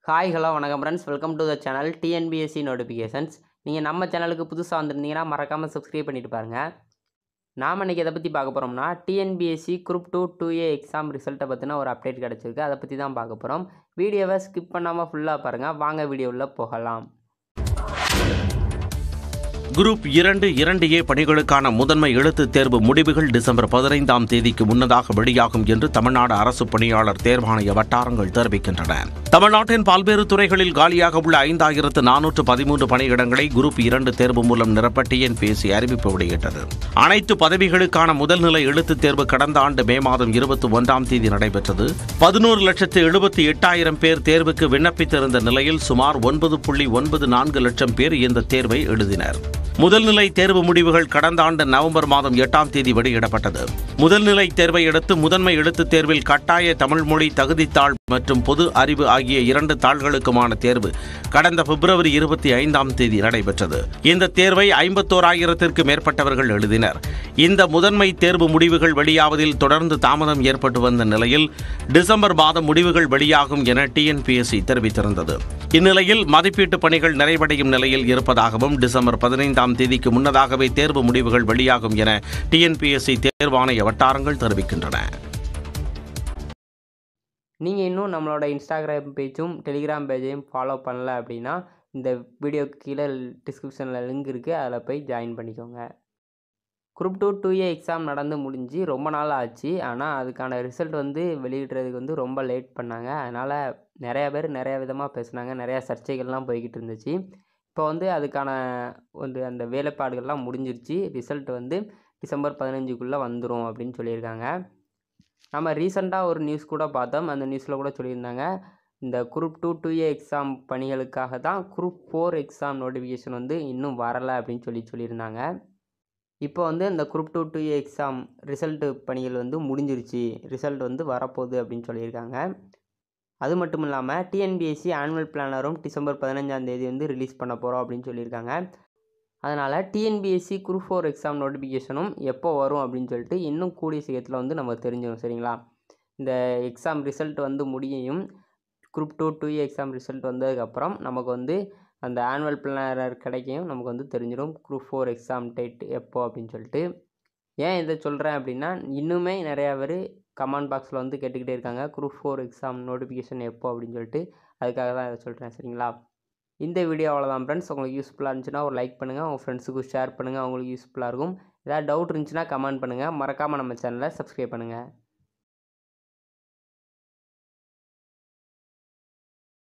hi hello வணக்கம் friends welcome to the channel TNPSC notifications நீங்கள் நம்ம சேனலுக்கு புதுசாக வந்திருந்தீங்கன்னா மறக்காமல் சப்ஸ்கிரைப் பண்ணிட்டு பாருங்கள் நாம் இன்றைக்கி எதை பற்றி பார்க்க போகிறோம்னா TNPSC group two two A exam ரிசல்ட்டை பற்றின ஒரு அப்டேட் கிடச்சிருக்கு அதை பற்றி தான் பார்க்க போகிறோம் வீடியோவை ஸ்கிப் பண்ணாமல் ஃபுல்லாக பாருங்கள் வாங்க வீடியோவில் போகலாம் குரூப் இரண்டு இரண்டு ஏ பணிகளுக்கான முதன்மை எழுத்துத் தேர்வு முடிவுகள் டிசம்பர் பதினைந்தாம் தேதிக்கு முன்னதாக வெளியாகும் என்று தமிழ்நாடு அரசு பணியாளர் தேர்வாணைய வட்டாரங்கள் தெரிவிக்கின்றன தமிழ்நாட்டின் பல்வேறு துறைகளில் காலியாக உள்ள ஐந்தாயிரத்து நானூற்று பதிமூன்று பணியிடங்களை குரூப் இரண்டு தேர்வு மூலம் நிரப்ப டிஎன்பிஎஸ்சி அறிவிப்பு வெளியிட்டது அனைத்து பதவிகளுக்கான முதல்நிலை எழுத்துத் தேர்வு கடந்த ஆண்டு மே மாதம் இருபத்தி ஒன்றாம் தேதி நடைபெற்றது பதினோரு லட்சத்து எழுபத்தி எட்டாயிரம் பேர் தேர்வுக்கு விண்ணப்பித்திருந்த நிலையில் சுமார் ஒன்பது புள்ளி ஒன்பது நான்கு லட்சம் பேர் இந்த தேர்வை எழுதினர் முதல்நிலை தேர்வு முடிவுகள் கடந்த ஆண்டு நவம்பர் மாதம் எட்டாம் தேதி வெளியிடப்பட்டது முதல்நிலை தேர்வை அடுத்து முதன்மை எழுத்துத் தேர்வில் கட்டாய தமிழ் மொழி தகுதித்தாள் மற்றும் பொது அறிவு ஆகிய இரண்டு தாள்களுக்குமான தேர்வு கடந்த பிப்ரவரி இருபத்தி ஐந்தாம் தேதி நடைபெற்றது இந்த தேர்வை ஐம்பத்தோராயிரத்திற்கு மேற்பட்டவர்கள் எழுதினர் இந்த முதன்மை தேர்வு முடிவுகள் வெளியாவதில் தொடர்ந்து தாமதம் ஏற்பட்டு வந்த நிலையில் டிசம்பர் மாதம் முடிவுகள் வெளியாகும் என டிஎன்பிஎஸ்சி தெரிவித்திருந்தது இந்நிலையில் மதிப்பீட்டு பணிகள் நிறைவடையும் நிலையில் இருப்பதாகவும் டிசம்பர் பதினைந்தாம் தேதிக்கு முன்னதாகவே தேர்வு முடிவுகள் வெளியாகும் என டிஎன்பிஎஸ்சி தேர்வாணைய வட்டாரங்கள் தெரிவிக்கின்றன நீங்கள் இன்னும் நம்மளோட இன்ஸ்டாகிராம் பேஜும் டெலிகிராம் பேஜையும் ஃபாலோ பண்ணல அப்படின்னா இந்த வீடியோக்கு கீழே டிஸ்கிரிப்ஷனில் லிங்க் இருக்குது அதில் போய் ஜாயின் பண்ணிக்கோங்க group two two A exam நடந்து முடிஞ்சு ரொம்ப நாள் ஆச்சு ஆனால் அதுக்கான ரிசல்ட் வந்து வெளியிடுறதுக்கு வந்து ரொம்ப லேட் பண்ணாங்க அதனால் நிறையா பேர் நிறையா விதமாக பேசுனாங்க நிறையா சர்ச்சைகள்லாம் போய்கிட்டு இருந்துச்சு இப்போ வந்து அதுக்கான வந்து அந்த வேலைப்பாடுகள்லாம் முடிஞ்சிருச்சு ரிசல்ட் வந்து டிசம்பர் பதினஞ்சுக்குள்ளே வந்துடும் அப்படின்னு சொல்லியிருக்காங்க நம்ம ரீசெண்டாக ஒரு நியூஸ் கூட பார்த்தோம் அந்த நியூஸில் கூட சொல்லியிருந்தாங்க இந்த group two two A exam பணிகளுக்காக தான் குரூப் ஃபோர் எக்ஸாம் நோட்டிஃபிகேஷன் வந்து இன்னும் வரலை அப்படின்னு சொல்லி சொல்லியிருந்தாங்க இப்போ வந்து இந்த group two two A exam result பணிகள் வந்து முடிஞ்சிருச்சு ரிசல்ட் வந்து வரப்போகுது அப்படின்னு சொல்லியிருக்காங்க அது மட்டும் இல்லாமல் டிஎன்பிஎஸ்சி ஆனுவல் பிளானரும் டிசம்பர் பதினஞ்சாம் தேதி வந்து ரிலீஸ் பண்ண போகிறோம் அப்படின்னு சொல்லியிருக்காங்க அதனால் டிஎன்பிஎஸ்சி குரூப் ஃபோர் எக்ஸாம் நோட்டிஃபிகேஷனும் எப்போ வரும் அப்படின்னு சொல்லிட்டு இன்னும் கூடிய சீக்கிரத்தில் வந்து நம்ம தெரிஞ்சிடும் சரிங்களா இந்த எக்ஸாம் ரிசல்ட் வந்து முடியையும் group two two exam result வந்ததுக்கப்புறம் நமக்கு வந்து அந்த ஆனுவல் பிளானர் கிடைக்கையும் நமக்கு வந்து தெரிஞ்சிடும் குரூப் ஃபோர் எக்ஸாம் டேட் எப்போ அப்படின்னு சொல்லிட்டு ஏன் இதை சொல்கிறேன் அப்படின்னா இன்னுமே நிறையா பேர் கமெண்ட் பாக்ஸில் வந்து கேட்டுக்கிட்டே இருக்காங்க குரூப் ஃபோர் எக்ஸாம் நோட்டிஃபிகேஷன் எப்போ அப்படின்னு சொல்லிட்டு அதுக்காக தான் இதை சொல்கிறேன் சரிங்களா இந்த வீடியோ அவ்வளோதான் ஃப்ரெண்ட்ஸ் உங்களுக்கு யூஸ்ஃபுல்லாக இருந்துச்சுன்னா ஒரு லைக் பண்ணுங்கள் உங்கள் ஃப்ரெண்ட்ஸுக்கு ஷேர் பண்ணுங்கள் அவங்களுக்கு யூஸ்ஃபுல்லாக இருக்கும் ஏதாவது டவுட் இருந்துச்சுன்னா கமெண்ட் பண்ணுங்கள் மறக்காமல் நம்ம சேனலை சப்ஸ்கிரைப் பண்ணுங்கள்